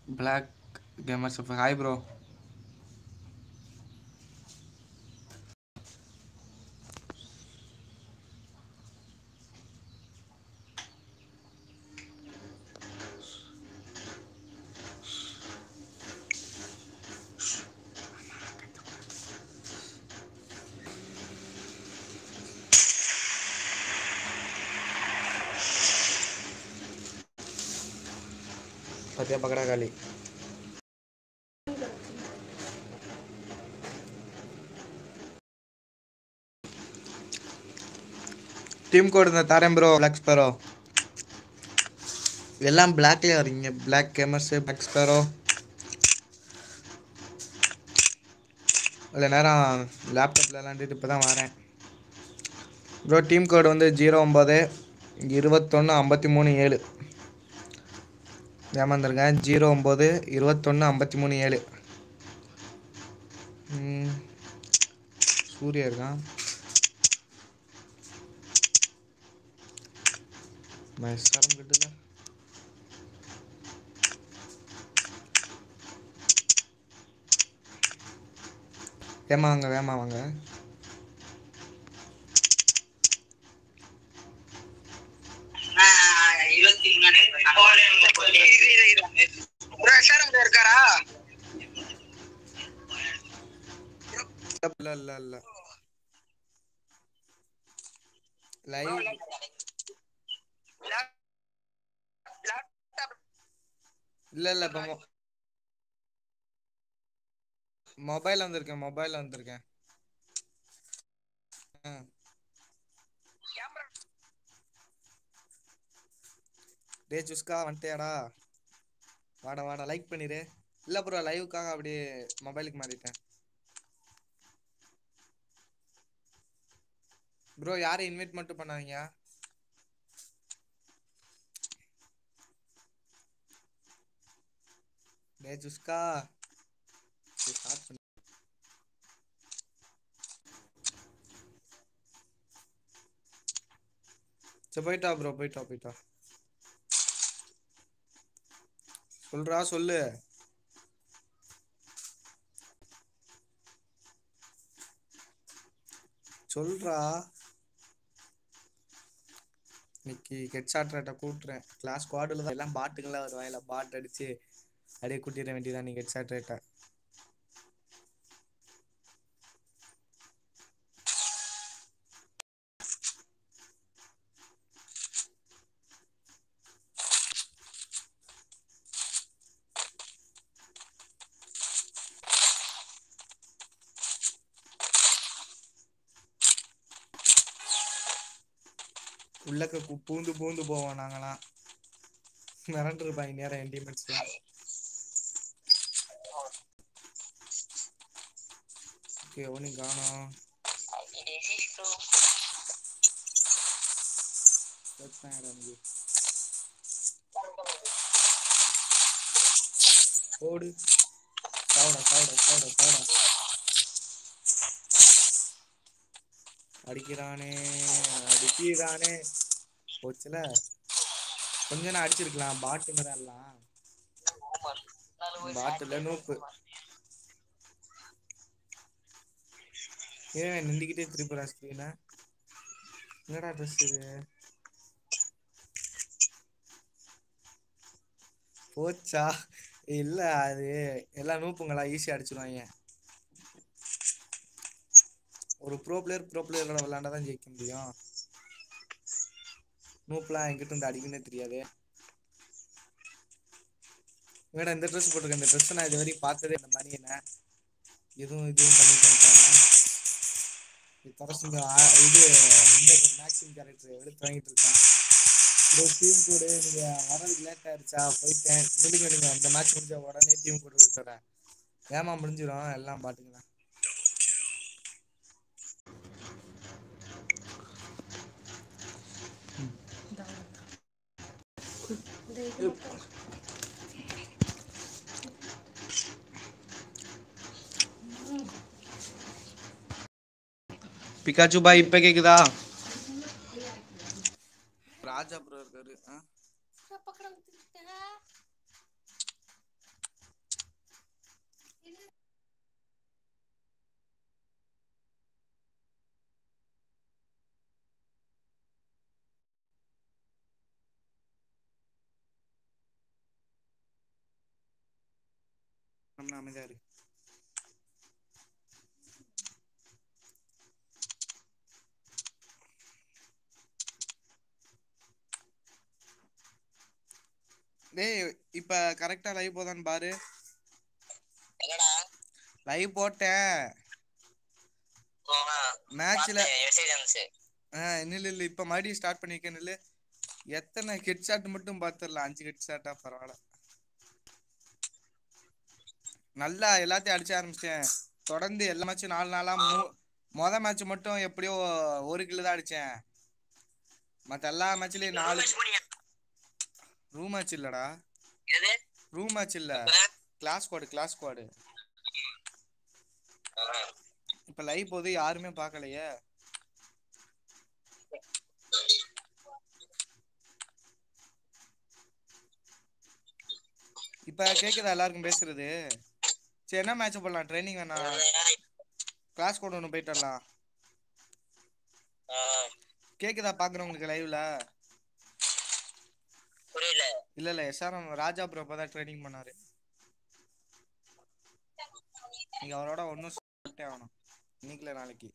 Black gamers hi bro பத்தியா பக்கடா காலி team code இந்த தரேன் ப்ரோ பிளாக் ஸ்பேரோ எல்லாம் பிளாக்லேயே வரீங்க பிளாக் கேமர்ஸு பிளாக் ஸ்பேரோ இல்லை நேரம் லேப்டாப்பில் விளாண்டுட்டு இப்போ தான் வரேன் ப்ரோ டீம் கோடு வந்து ஜீரோ ஒம்பது இருபத்தொன்று ஐம்பத்தி மூணு ஏழு ஏமாந்துருக்கேன் ஜீரோ ஒம்பது இருபத்தொன்று ஐம்பத்தி மூணு ஏழு ம், சூர்யா இருக்கான் மஸ்தாரம் கிட்டல வேமா வாங்க வேமா வாங்க இருபத்தி ப்ரோ எஸ்ஆர்எம் இருக்காரா இல்ல இல்ல இல்ல லைவ் லேப்டாப் இல்ல இல்ல இப்போ மொ மொபைல் வந்திருக்கேன் மொபைல் வந்திருக்கேன் ஆ கேமரா டேய் சுஸ்கா வந்துட்டியாடா வாடா வாடா லைக் பண்ணிரு இல்ல ப்ரோ லைவுக்காக அப்படியே மொபைலுக்கு மாறிட்டேன் ப்ரோ யாரும் இன்வைட் மட்டும் பண்ணாதீங்க டேய் சுஸ்கா சரி, start பண்ணு. சரி போயிட்டா ப்ரோ போயிட்டா போயிட்டா சொல்றா சொல்லு சொல்றா இன்னைக்கு ஹெட் ஷாட் ரேட்டை கூட்டுறேன் கிளாஸ் ஸ்குவாடில் தான் எல்லாம் பாட்டுங்களாம் வருவாங்க பாட் அடிச்சு அப்படியே கூட்டிட வேண்டியதான் நீ ஹெட் ஷாட் ரேட்டை உள்ளக்க கு- பூந்து பூந்து போவோம் நாங்களாம் மிரண்டிருப்பாங்க நேரம் என் டீம்மேட்ஸ்லாம் ஓகே ஒன்றும் காணோம் செத்தாங்கடா எனக்கு. ஓடு சாவுடா சாவுடா சாவுடா சாவுடா அடிக்கிறானே அடிக்கிறானே போச்சுல கொஞ்ச நேரம் அடிச்சிருக்கலாம் பாட்டுங்க தான் எல்லாம் பாட்டுல நூப்பு ஏன் நின்றுக்கிட்டே திருப்புறா ஸ்க்ரீனை என்னடா ட்ரெஸ் இது போச்சா இல்ல அது எல்லா நூப்புங்களா ஈஸியா அடிச்சிருவாங்க ஒரு ப்ரோ பிளேயர் ப்ரோ பிளேயரோட விளையாண்டா தான் ஜெயிக்க முடியும் நூப்லாம் என்கிட்ட இருந்து அடிக்கணும்னே தெரியாது வேடா இந்த ட்ரெஸ் போட்டிருக்கேன் இந்த ட்ரெஸ் நான் இது வரைக்கும் பார்த்ததே இந்த பனியனை எதுவும் இதுவும் பண்ணிட்டு வந்துட்டாங்க இது தரசுங்க இது இந்த மேக்ஸிம் கேரக்டர் எடுத்து வாங்கிட்டு இருக்கேன் ப்ரோ டீம் கூட நீங்க வரதுக்கு லேட் ஆயிருச்சா போயிட்டேன் முடிங்க நீங்க இந்த மேட்ச் முடிஞ்ச உடனே டீம் கூட கொடுத்துறேன் ஏமா முடிஞ்சிடும் எல்லாம் பாட்டுங்களா பிகாச்சு பாய் இப்ப கேக்குதா ராஜா ப்ரோ இருக்காரு ஆ? பொறுமை அமைதியா இரு டேய் இப்ப கரெக்டா லைவ் போதான்னு பாரு என்னடா லைவ் போட்டேன் மேட்ச்ல மெசேஜ் வந்துச்சு நில்லு இல்ல இப்ப மறுபடியும் ஸ்டார்ட் பண்ணிருக்கேன் நில்லு எத்தனை ஹெட் ஷாட் மட்டும் பார்த்துடலாம் அஞ்சு ஹெட் ஷாட்டா பரவாயில்ல நல்லா எல்லாத்தையும் அடிச்ச ஆரம்பிச்சிட்டேன் தொடர்ந்து எல்லா மேட்சும் நாலு நாளா மூ- மொத மேட்ச் மட்டும் எப்படியோ ஒரு கிலோ தான் அடிச்சேன் மத்த எல்லா மேட்ச்லயும் நாலு ரூம் மேட்ச் இல்லடா எது ரூம் மேட்ச் இல்ல கிளாஸ் ஸ்குவாடு கிளாஸ் ஸ்குவாடு இப்ப லைவ் போது யாருமே பார்க்கலையே இப்ப கேக்குதா எல்லாருக்கும் பேசுறது சரி என்ன மேட்ச் போடலாம் ட்ரைனிங் வேணாம் கிளாஸ் கோட் ஒன்று போயிட்டு வரலாம் கேக்குதா பாக்குறவங்களுக்கு லைவ்ல புரியல இல்ல இல்ல எஸ்ஆர்எம் ராஜா ப்ரோ இப்பதான் ட்ரைனிங் பண்ணாரு நீங்க அவரோட ஒன்னும் சொல்லிட்டே ஆகணும் இன்னைக்குல நாளைக்கு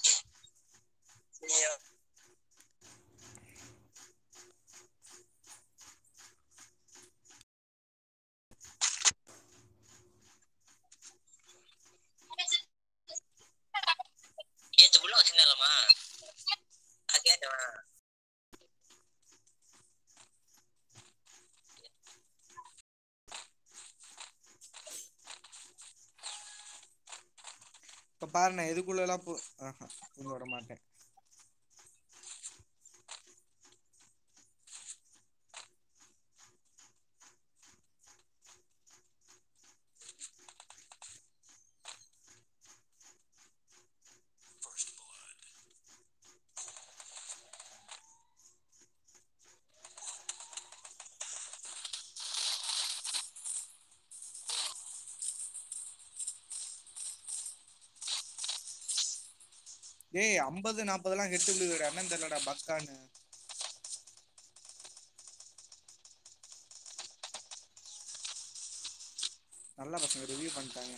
நேத்துக்குள்ள வச்சிருந்தாலமா நான் கேட்டேன் இப்ப பாரு நான் எதுக்குள்ள எல்லாம் போ ஆஹா பூந்து வர மாட்டேன் டேய் ஐம்பது நாற்பதெல்லாம் ஹெட்டு விழுகுற அண்ணன் தெரியலடா பக்கான்னு நல்ல பசங்க ரிவ்யூ பண்ணிட்டாங்க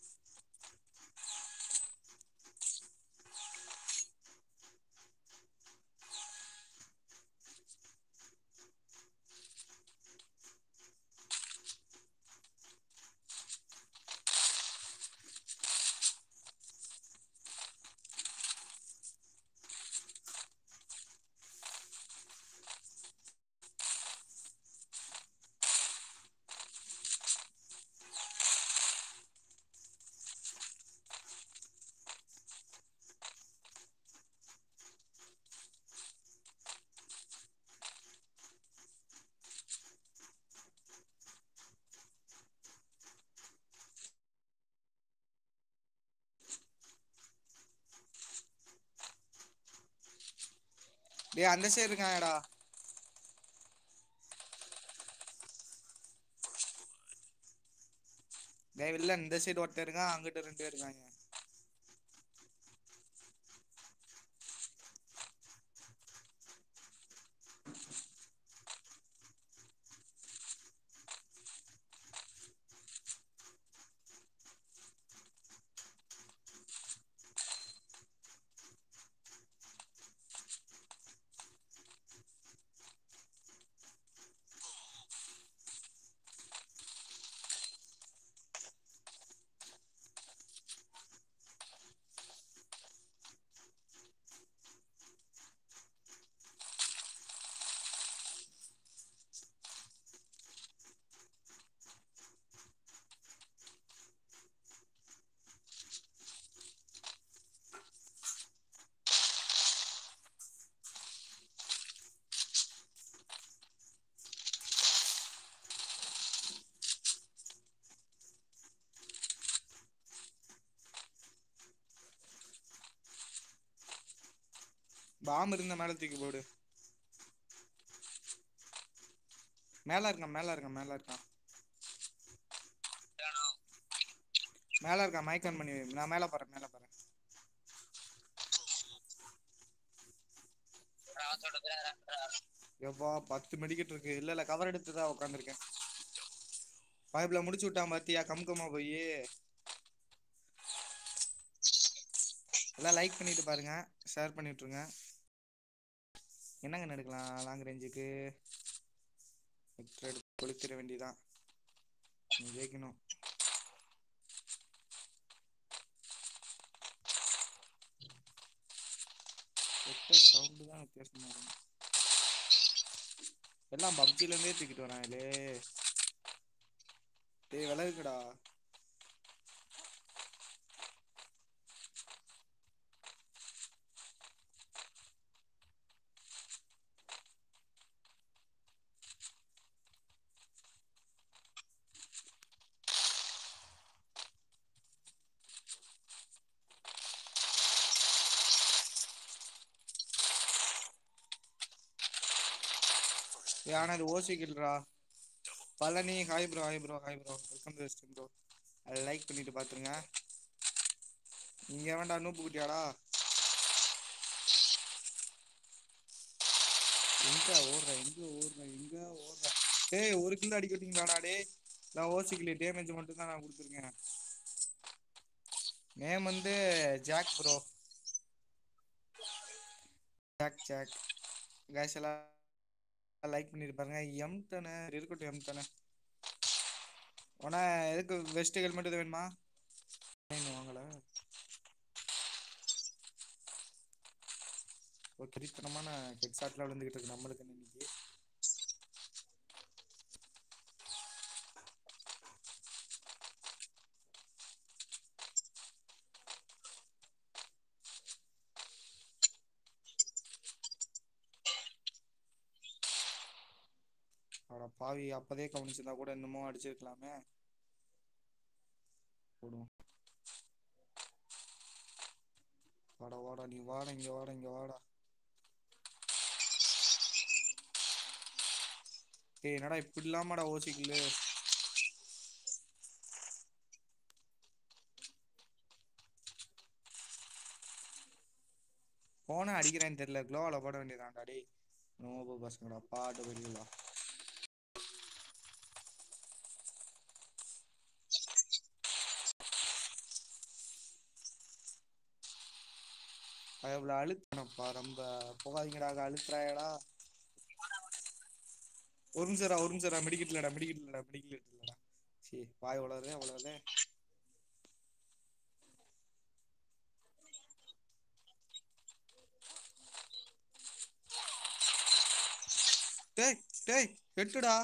டேய் அந்த சைடு இருக்காங்கடா டேய் இல்ல இந்த சைடு ஒருத்தன் இருக்கான் அங்கிட்ட ரெண்டு பேர் இருக்காங்க பாம்பு இருந்த மேல தூக்கி போடு மேல இருக்கான் மேல இருக்கான் மேல இருக்கான் மேல இருக்கான் மைக் ஆன் பண்ணி வை. நான் மேல போறேன் மேல போறேன் எப்பா பத்து மெடிக்கெட் இருக்கு இல்ல இல்ல கவர் எடுத்து தான் உட்காந்துருக்கேன் பைப்ல முடிச்சு விட்டான் பாத்தியா கம் கம்மா போய் எல்லாம் லைக் பண்ணிட்டு பாருங்க ஷேர் பண்ணி விட்ருங்க என்னங்க எடுக்கலாம் லாங் ரேஞ்சுக்கு எடுத்து கொளுத்திட வேண்டியதான் நீ ஜெயிக்கணும் சவுண்டு தான் வித்தியாசமா இருக்கும் எல்லாம் பப்ஜில இருந்தே தூக்கிட்டு வராங்களே டேய் விலகுடா ஏய், ஆனா இது ஓசி கில்றா Palani hi bro hi bro hi bro welcome to stream bro அதை லைக் பண்ணிட்டு பாத்துருங்க இங்க வேண்டா நூப்பு குட்டியாடா எங்க ஓடுற எங்க ஓடுற எங்க ஓடுற டேய் ஒரு கிலோ அடிக்க விட்டீங்களாடா டேய் நான் ஓசி கிலோ டேமேஜ் மட்டும் தான் நான் கொடுத்துருக்கேன் நேம் வந்து ஜாக் ப்ரோ ஜாக் ஜாக் கேஸ் எல்லாம் லைக் பண்ணிட்டு பாருங்க எம் தானே இருக்கட்டும் எம் தானே உனா எதுக்கு வெஸ்ட் ஹெல்மெட் இது வேணுமா இன்னும் வாங்கல ஒரு கிரித்தனமான ஹெட் ஷாட்ல விழுந்துகிட்டு இருக்கு நம்மளுக்கு இன்னைக்கு அட பாவி அப்பதே கவனிச்சிருந்தா கூட இன்னமும் அடிச்சிருக்கலாமே போடுவோம் வாடா வாடா நீ வாடா இங்க வாடா இங்க வாடா ஏய் என்னடா இப்படி இல்லாமடா ஓசிக்கலு போன அடிக்கிறேன்னு தெரியல க்ளோவில் போட வேண்டியதான்டா டேய் நோபு பசங்கடா பாட்டு வெளியிடா அவ்வளோ அழுத்தனப்பா ரொம்ப போகாதீங்கடா அழுத்துறாயடா ஒரு நிமிஷம்டா ஒரு நிமிஷம்டா மெடிக்கெட் இல்லடா மெடிக்கெட் இல்லடா மெடிக்கெட் இல்லடா சரி வாய் வளருதே அவ்வளோதே டேய் டேய் எட்டுடா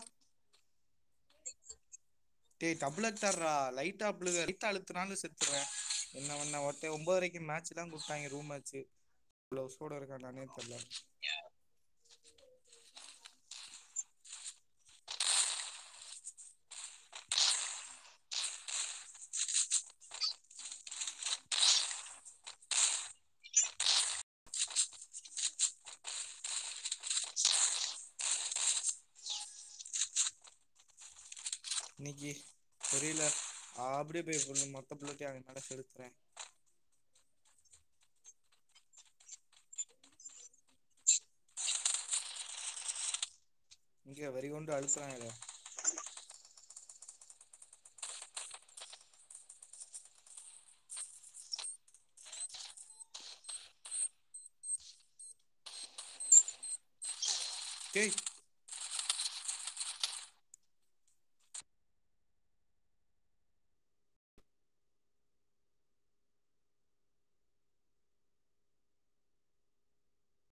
டேய் டபுள் அட்டாரா லைட்டா அப்ளு லைட்டா அழுத்தினாலும் செத்துருவேன் என்ன பண்ண ஒருத்தன் ஒன்பது வரைக்கும் மேட்ச் தான் கொடுத்தாங்க ரூம் மேட்ச் இவ்வளவு சோட இருக்கானே தெரியல இன்னைக்கு தெரியல அப்படியே போய் பொண்ணு மொத்த பிள்ளைத்தையும் அவன் மேல செலுத்துறேன் இங்க வரி கொண்டு அழுத்துறான் இதை டேய்